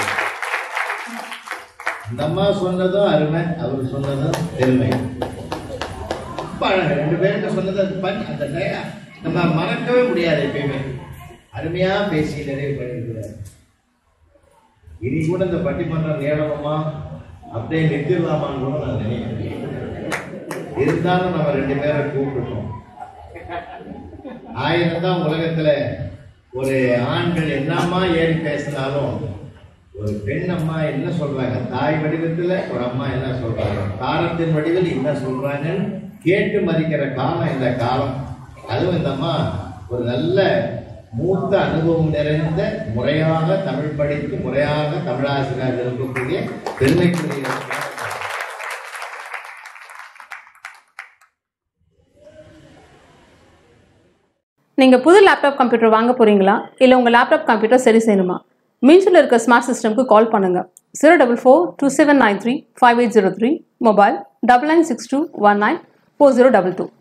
இந்த அம்மா சொன்னதும் அருமை அவர் சொன்னதும் பெருமை ரொம்ப அழகு ரெண்டு பேருக்கு சொன்னது அது பண்ணி அந்த டய- நம்ம மறக்கவே முடியாது எப்பயுமே அருமையா பேசி நிறைவு பண்ணியிருக்கிறார் இனி கூட இந்த பட்டிமன்றம் ஏழணுமா அப்படியே நிறுத்திடலாமான்னு கூட நான் நினைக்கிறேன் இருந்தாலும் நம்ம ரெண்டு பேரை கூப்பிட்டுட்டோம் ஆயிரம் தான் உலகத்துல ஒரு ஆண்கள் என்னம்மா ஏறி பேசினாலும் ஒரு பெண் அம்மா என்ன சொல்றாங்க தாய் வடிவத்துல ஒரு அம்மா என்ன சொல்றாங்க தாரத்தின் வடிவில் என்ன சொல்றாங்கன்னு கேட்டு மதிக்கிற காலம் இந்த காலம் அதுவும் இந்த அம்மா ஒரு நல்ல மூத்த அனுபவம் நிறைந்த முறையாக தமிழ் படித்து முறையாக தமிழாசிரியர் இருக்கக்கூடிய பெருமைக்குரிய நீங்கள் புது லேப்டாப் கம்ப்யூட்டர் வாங்க போகிறீங்களா இல்லை உங்கள் லேப்டாப் கம்ப்யூட்டர் சரி செய்யணுமா மீன்ஸில் இருக்க ஸ்மார்ட் சிஸ்டம்க்கு கால் பண்ணுங்கள் zero double four two seven nine three five eight zero three mobile double nine six two one nine four zero double two